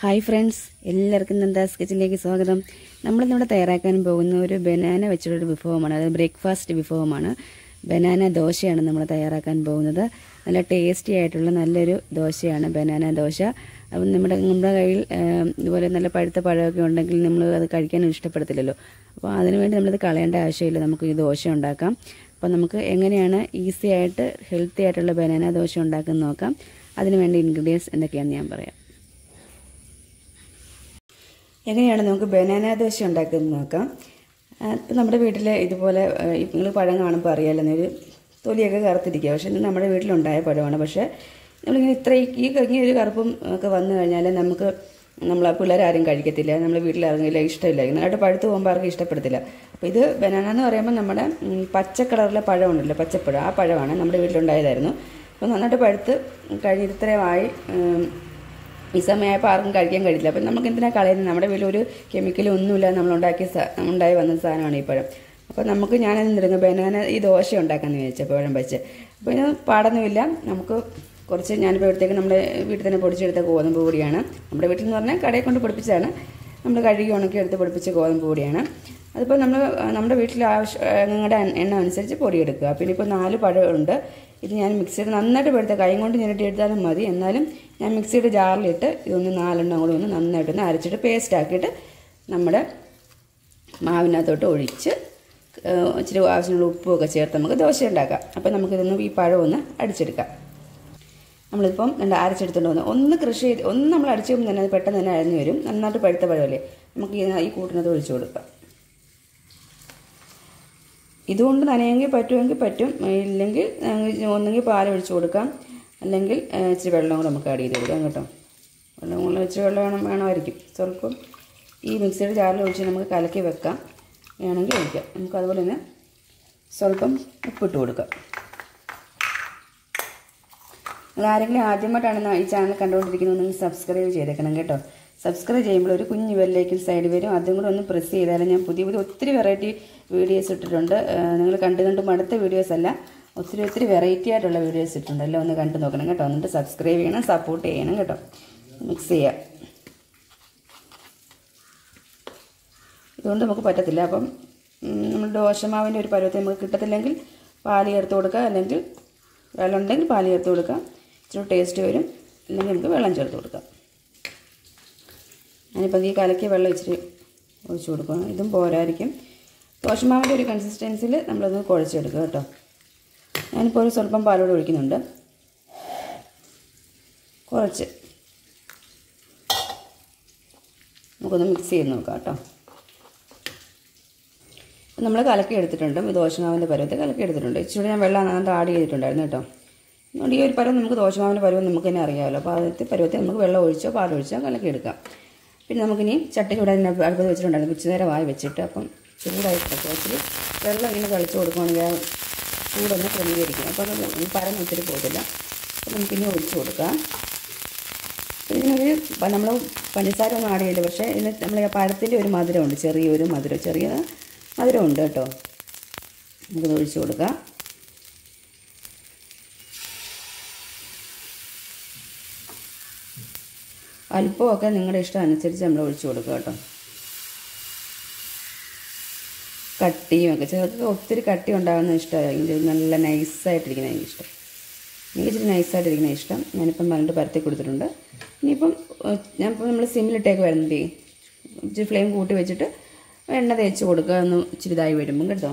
hi friends എല്ലാവർക്കും നന്ദാസ് കിച്ചണിലേക്ക് സ്വാഗതം നമ്മളിന്നിവിടെ തയ്യാറാക്കാൻ പോകുന്ന ഒരു ബനാന വെച്ചുള്ളൊരു വിഭവമാണ് അതായത് ബ്രേക്ക്ഫാസ്റ്റ് വിഭവമാണ് ബനാന ദോശയാണ് നമ്മൾ തയ്യാറാക്കാൻ പോകുന്നത് നല്ല ടേസ്റ്റി ആയിട്ടുള്ള നല്ലൊരു ദോശയാണ് ബനാന ദോശ അപ്പം നമ്മുടെ നമ്മുടെ കയ്യിൽ ഏം, ഇതുപോലെ നല്ല പഴുത്ത പഴമൊക്കെ ഉണ്ടെങ്കിൽ നമ്മൾ അത് കഴിക്കാൻ ഇഷ്ടപ്പെടത്തില്ലല്ലോ അപ്പോൾ അതിനുവേണ്ടി നമ്മളിത് കളയേണ്ട ആവശ്യമില്ല നമുക്ക് ഈ ദോശ ഉണ്ടാക്കാം അപ്പോൾ നമുക്ക് എങ്ങനെയാണ് ഈസി ആയിട്ട് ഹെൽത്തി ആയിട്ടുള്ള ബനാന ദോശ ഉണ്ടാക്കുന്നത് നോക്കാം അതിന് വേണ്ട ഇൻഗ്രീഡിയൻസ് എന്തൊക്കെയാണെന്ന് ഞാൻ പറയാം എങ്ങനെയാണ് നമുക്ക് ബനാന ദോശ ഉണ്ടാക്കുന്നത് നോക്കാം ഇപ്പം നമ്മുടെ വീട്ടിൽ ഇതുപോലെ നിങ്ങൾ പഴം കാണുമ്പോൾ അറിയാമല്ലോ ഒരു തൊലിയൊക്കെ കറുത്തിരിക്കുക പക്ഷേ ഇത് നമ്മുടെ വീട്ടിലുണ്ടായ പഴമാണ് പക്ഷേ നമ്മളിങ്ങനെ ഇത്ര ഈ ഈ ഒരു കറുപ്പും ഒക്കെ വന്നു കഴിഞ്ഞാൽ നമുക്ക് നമ്മൾ പിള്ളേരാരും കഴിക്കത്തില്ല നമ്മൾ വീട്ടിലിറങ്ങില്ല ഇഷ്ടമില്ല നന്നായിട്ട് പഴുത്ത് പോകുമ്പോൾ ആർക്കും ഇഷ്ടപ്പെടത്തില്ല അപ്പോൾ ഇത് ബനാന എന്ന് പറയുമ്പോൾ നമ്മുടെ ഉം, പച്ച കളറിലെ പഴമുണ്ടല്ലോ പച്ചപ്പഴം ആ പഴമാണ് നമ്മുടെ വീട്ടിലുണ്ടായതായിരുന്നു അപ്പോൾ നന്നായിട്ട് പഴുത്ത് കഴിഞ്ഞ് ഇത്രയുമായി ഉം, ഈ സമയമായപ്പോൾ ആർക്കും കഴിക്കാൻ കഴിയില്ല അപ്പം നമുക്ക് എന്തിനാ കളയുന്നത് നമ്മുടെ വീട്ടിൽ ഒരു കെമിക്കലും ഒന്നുമില്ല നമ്മൾ ഉണ്ടാക്കിയ സാ- ഉണ്ടായി വന്ന സാധനമാണ് ഈ പഴം അപ്പോൾ നമുക്ക് ഞാൻ എന്തിരുന്നു ബനാന ഈ ദോശ ഉണ്ടാക്കാമെന്ന് വിചാരിച്ചു പഴം വെച്ച് അപ്പോൾ ഇത് പാടൊന്നുമില്ല നമുക്ക് കുറച്ച് ഞാനിപ്പോൾ ഇവിടത്തേക്ക് നമ്മുടെ വീട്ടിൽ തന്നെ പൊടിച്ചെടുത്ത ഗോതമ്പ് പൊടിയാണ് നമ്മുടെ വീട്ടിൽ എന്ന് പറഞ്ഞാൽ കടയിൽ കൊണ്ട് പൊടിപ്പിച്ചതാണ് നമ്മൾ കഴുകി ഉണക്കി എടുത്ത് പൊടിപ്പിച്ച ഗോതമ്പ് പൊടിയാണ് അതിപ്പോൾ നമ്മൾ നമ്മുടെ വീട്ടിൽ ആവശ്യ നിങ്ങളുടെ എണ്ണം അനുസരിച്ച് പൊടിയെടുക്കുക പിന്നെ ഇപ്പോൾ നാല് പഴമുണ്ട് ഇത് ഞാൻ മിക്സിയുടെ നന്നായിട്ട് പെടുത്ത കൈ കൊണ്ട് ഞെരട്ടി എടുത്താലും മതി എന്നാലും ഞാൻ മിക്സിയുടെ ജാറിലിട്ട് ഇതൊന്ന് നാലെണ്ണം കൂടി ഒന്ന് നന്നായിട്ടൊന്ന് അരച്ചിട്ട് പേസ്റ്റ് ആക്കിയിട്ട് നമ്മുടെ മാവിനകത്തോട്ട് ഒഴിച്ച് ഏഹ്, ഇച്ചിരി ആവശ്യമുള്ള ഉപ്പുമൊക്കെ ചേർത്ത് നമുക്ക് ദോശ ഉണ്ടാക്കാം അപ്പോൾ നമുക്കിതൊന്ന് ഈ പഴം ഒന്ന് അടിച്ചെടുക്കാം നമ്മളിപ്പം രണ്ട് അരച്ചെടുത്തുകൊണ്ട് വന്ന് ഒന്ന് കൃഷി ചെയ്ത് ഒന്ന് നമ്മൾ അടിച്ചു കഴിയുമ്പോൾ തന്നെ അത് പെട്ടെന്ന് തന്നെ അരിഞ്ഞു വരും നന്നായിട്ട് പഴുത്ത പഴമല്ലേ നമുക്ക് ഈ ഈ കൂട്ടിനകത്ത് ഒഴിച്ചു കൊടുക്കാം ഇതുകൊണ്ട് നനയെങ്കിൽ പറ്റുമെങ്കിൽ പറ്റും ഇല്ലെങ്കിൽ ഏഹ്, ഒന്നെങ്കിൽ പാൽ ഒഴിച്ചു കൊടുക്കാം അല്ലെങ്കിൽ ഏഹ്, ഇച്ചിരി വെള്ളം കൂടെ നമുക്ക് ആഡ് ചെയ്ത് കൊടുക്കാം കേട്ടോ വെള്ളം കൂടെ ഇച്ചിരി വെള്ളം വേണം വേണമായിരിക്കും സ്വല്പം ഈ മിക്സിയുടെ ജാറിൽ ഒഴിച്ച് നമുക്ക് കലക്കി വെക്കാം വേണമെങ്കിൽ ഒഴിക്കാം നമുക്ക് അതുപോലെ തന്നെ സ്വല്പം ഉപ്പിട്ട് കൊടുക്കാം നിങ്ങൾ ആരെങ്കിലും ആദ്യമായിട്ടാണ് ഈ ചാനൽ കണ്ടുകൊണ്ടിരിക്കുന്നതെങ്കിൽ സബ്സ്ക്രൈബ് ചെയ്തേക്കണം കേട്ടോ സബ്സ്ക്രൈബ് ചെയ്യുമ്പോൾ ഒരു കുഞ്ഞ് ബെല്ലേക്കും സൈഡ് വരും അതും കൂടെ ഒന്ന് പ്രസ് ചെയ്താലും ഞാൻ പുതിയ പുതിയ ഒത്തിരി വെറൈറ്റി വീഡിയോസ് ഇട്ടിട്ടുണ്ട് നിങ്ങൾ കണ്ട് കണ്ട് മടുത്ത വീഡിയോസ് അല്ല ഒത്തിരി ഒത്തിരി വെറൈറ്റി ആയിട്ടുള്ള വീഡിയോസ് ഇട്ടിട്ടുണ്ട് എല്ലാം ഒന്ന് കണ്ടു നോക്കണം കേട്ടോ എന്നിട്ട് സബ്സ്ക്രൈബ് ചെയ്യണം സപ്പോർട്ട് ചെയ്യണം കേട്ടോ മിക്സ് ചെയ്യാം ഇതുകൊണ്ട് നമുക്ക് പറ്റത്തില്ല അപ്പം ഉം, നമ്മൾ ദോശമാവിൻ്റെ ഒരു പരുവത്തിൽ നമുക്ക് കിട്ടത്തില്ലെങ്കിൽ പാല് ചേർത്ത് കൊടുക്കുക അല്ലെങ്കിൽ വെള്ളം ഉണ്ടെങ്കിൽ പാല് ചേർത്ത് കൊടുക്കാം ഇച്ചിരി ടേസ്റ്റ് വരും അല്ലെങ്കിൽ നമുക്ക് വെള്ളം ചേർത്ത് കൊടുക്കാം ഞാനിപ്പോൾ ഈ കലക്കിയ വെള്ളം ഇച്ചിരി ഒഴിച്ച് കൊടുക്കണം ഇതും പോരായിരിക്കും ദോശമാവിൻ്റെ ഒരു കൺസിസ്റ്റൻസിയിൽ നമ്മളൊന്ന് കുഴച്ചെടുക്കുക കേട്ടോ ഞാനിപ്പോൾ ഒരു സ്വല്പം പാലോട് ഒഴിക്കുന്നുണ്ട് കുറച്ച് നമുക്കൊന്ന് മിക്സ് ചെയ്ത് നോക്കാം കേട്ടോ നമ്മൾ കലക്കി എടുത്തിട്ടുണ്ട് ഈ ദോശമാവിൻ്റെ പരുവത്തിൽ കലക്കി എടുത്തിട്ടുണ്ട് ഇച്ചിരി ഞാൻ വെള്ളം നന്നായിട്ട് ആഡ് ചെയ്തിട്ടുണ്ടായിരുന്നു കേട്ടോ അതുകൊണ്ട് ഈ ഒരു പരുവം നമുക്ക് ദോശമാവിൻ്റെ പരുവം നമുക്ക് തന്നെ അറിയാമല്ലോ അപ്പോൾ ആദ്യത്തെ പരുവത്തിൽ നമുക്ക് വെള്ളം ഒഴിച്ചോ പാലൊഴിച്ചോ കലക്കി എടുക്കാം പിന്നെ നമുക്കിനി ചട്ടി ചൂടാൻ അടുപ്പത്ത് വെച്ചിട്ടുണ്ടായിരുന്നു ഇച്ചിരി നേരം വായി വെച്ചിട്ട് അപ്പം ചൂടായി വെച്ചിട്ട് വെള്ളം ഇങ്ങനെ കളിച്ച് കൊടുക്കുകയാണെങ്കിൽ ആ ചൂടൊന്ന് ക്രമീകരിക്കും അപ്പോൾ അത് പരന്ന് ഒത്തിരി പോകത്തില്ല അപ്പോൾ നമുക്കിനി ഒഴിച്ച് കൊടുക്കാം അപ്പോൾ ഇതിനൊരു നമ്മൾ പഞ്ചസാര ഒന്നും ആഡ് ചെയ്യില്ല പക്ഷേ ഇതിന് നമ്മൾ പഴത്തിൻ്റെ ഒരു മധുരമുണ്ട് ചെറിയൊരു മധുരം ചെറിയ മധുരമുണ്ട് കേട്ടോ നമുക്കത് ഒഴിച്ച് കൊടുക്കാം അല്പമൊക്കെ നിങ്ങളുടെ ഇഷ്ടം അനുസരിച്ച് നമ്മൾ ഒഴിച്ച് കൊടുക്കുക കേട്ടോ കട്ടിയും ഒക്കെ ചിലർക്ക് ഒത്തിരി കട്ടി ഉണ്ടാകുന്ന ഇഷ്ടമാണ് നല്ല നൈസായിട്ടിരിക്കുന്ന എനിക്ക് ഇഷ്ടം എനിക്ക് ഇച്ചിരി നൈസായിട്ടിരിക്കുന്ന ഇഷ്ടം ഞാനിപ്പം പറഞ്ഞിട്ട് പരത്തി കൊടുത്തിട്ടുണ്ട് ഇനിയിപ്പം ഏഹ്, ഞാനിപ്പോൾ നമ്മൾ സിമ്മിലിട്ടേക്ക് വരുന്നത് ഇച്ചിരി ഫ്ലെയിം കൂട്ടി വെച്ചിട്ട് എണ്ണ തേച്ച് കൊടുക്കുക ഒന്ന് ഇച്ചിരി ഇതായി വരുമ്പം കേട്ടോ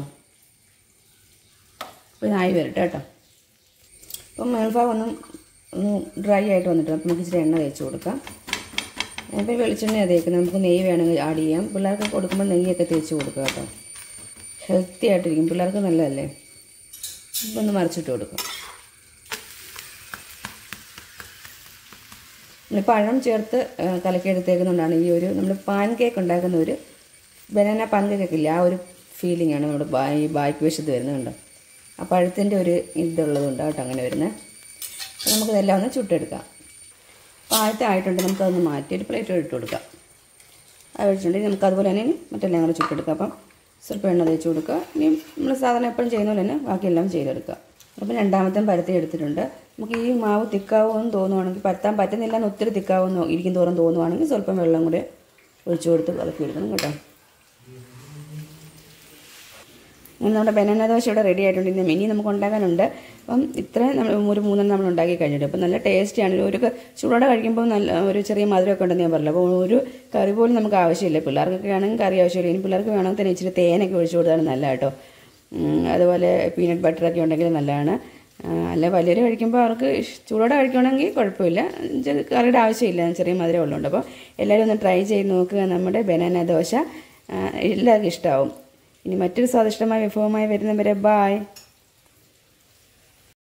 അപ്പോൾ ഇതായി വരട്ടെ കേട്ടോ അപ്പം മേൽഭാഗം ഒന്ന് ഒന്ന് ഡ്രൈ ആയിട്ട് വന്നിട്ട് അപ്പം നമുക്ക് ഇച്ചിരി എണ്ണ തേച്ച് കൊടുക്കാം അപ്പോൾ വെളിച്ചെണ്ണ തേക്കുന്നത് നമുക്ക് നെയ്യ് വേണമെങ്കിൽ ആഡ് ചെയ്യാം പിള്ളേർക്ക് കൊടുക്കുമ്പോൾ നെയ്യൊക്കെ തേച്ച് കൊടുക്കുക കേട്ടോ ഹെൽത്തി ആയിട്ടിരിക്കും പിള്ളേർക്ക് നല്ലതല്ലേ ഇപ്പം ഒന്ന് മറിച്ചിട്ട് കൊടുക്കും നമ്മൾ പഴം ചേർത്ത് ആ, കലക്കിയെടുത്തേക്കുന്നതുകൊണ്ടാണ് ഈ ഒരു നമ്മൾ പാൻ കേക്ക് ഉണ്ടാക്കുന്ന ഒരു ബനാന പാൻ കേക്ക് ഇല്ല ആ ഒരു ഫീലിംഗ് ആണ് നമ്മുടെ ബാ- ഈ ബാക്ക് വശത്ത് വരുന്നത് കണ്ടോ ആ പഴത്തിൻ്റെ ഒരു ഇതുള്ളതുകൊണ്ട് കേട്ടോ അങ്ങനെ വരുന്നത് അപ്പോൾ നമുക്കിതെല്ലാം ഒന്ന് ചുട്ടെടുക്കാം അപ്പോൾ ആദ്യത്തെ ആയിട്ടുണ്ട് നമുക്കതൊന്ന് മാറ്റി ഒരു പ്ലേറ്റ് ഇട്ട് കൊടുക്കാം അത് ഒഴിച്ചിട്ടുണ്ടെങ്കിൽ നമുക്ക് അതുപോലെ തന്നെ മറ്റെല്ലാം കൂടെ ചുട്ടെടുക്കാം അപ്പം സ്വല്പം എണ്ണ തേച്ച് കൊടുക്കുക ഇനി നമ്മൾ സാധാരണ എപ്പോഴും ചെയ്യുന്ന പോലെ തന്നെ ബാക്കിയെല്ലാം ചെയ്തെടുക്കുക അപ്പം രണ്ടാമത്തെ പരത്തി എടുത്തിട്ടുണ്ട് നമുക്ക് ഈ മാവ് തിക്കാവുമെന്ന് തോന്നുവാണെങ്കിൽ പരത്താൻ പറ്റുന്നില്ല എന്ന് ഒത്തിരി തിക്കാവുമെന്ന് ഇരിക്കും തോറും തോന്നുവാണെങ്കിൽ സ്വല്പം വെള്ളം കൂടെ ഒഴിച്ചു കൊടുത്ത് ഇളക്കി എടുക്കണം കേട്ടോ അങ്ങനെ നമ്മുടെ ബനാന ദോശ ഇവിടെ റെഡി ആയിട്ടുണ്ട് ഇനി ഇനി നമുക്ക് ഉണ്ടാക്കാനുണ്ട് അപ്പം ഇത്രയും നമ്മൾ ഒരു മൂന്നെണ്ണം നമ്മൾ ഉണ്ടാക്കി കഴിഞ്ഞിട്ട് അപ്പം നല്ല ടേസ്റ്റിയാണ് ഒരു ക- ചൂടോടെ കഴിക്കുമ്പോൾ നല്ല ഒരു ചെറിയ മധുരമൊക്കെ ഉണ്ടെന്ന് ഞാൻ പറഞ്ഞില്ല അപ്പോൾ ഒരു കറി പോലും നമുക്ക് ആവശ്യമില്ല പിള്ളേർക്കൊക്കെ ആണെങ്കിൽ കറി ആവശ്യമില്ല ഇനി പിള്ളേർക്ക് വേണമെങ്കിൽ തന്നെ ഇച്ചിരി തേനൊക്കെ ഒഴിച്ചു കൊടുത്താൽ നല്ല കേട്ടോ ഉം, അതുപോലെ പീനട്ട് ബട്ടറൊക്കെ ഉണ്ടെങ്കിൽ നല്ലതാണ് ആ, അല്ല വലിയൊരു കഴിക്കുമ്പോൾ അവർക്ക് ഇഷ്- ചൂടോടെ കഴിക്കുകയാണെങ്കിൽ കുഴപ്പമില്ല ചെറിയ കറിയുടെ ആവശ്യമില്ല ചെറിയ മധുരം ഉള്ളതുകൊണ്ട് അപ്പോൾ എല്ലാവരും ഒന്ന് ട്രൈ ചെയ്ത് നോക്കുക നമ്മുടെ ബനാന ദോശ ആ, എല്ലാവർക്കും ഇഷ്ടമാവും ഇനി മറ്റൊരു സ്വാദിഷ്ടമായ വിഭവമായി വരുന്നവരെ ബായ്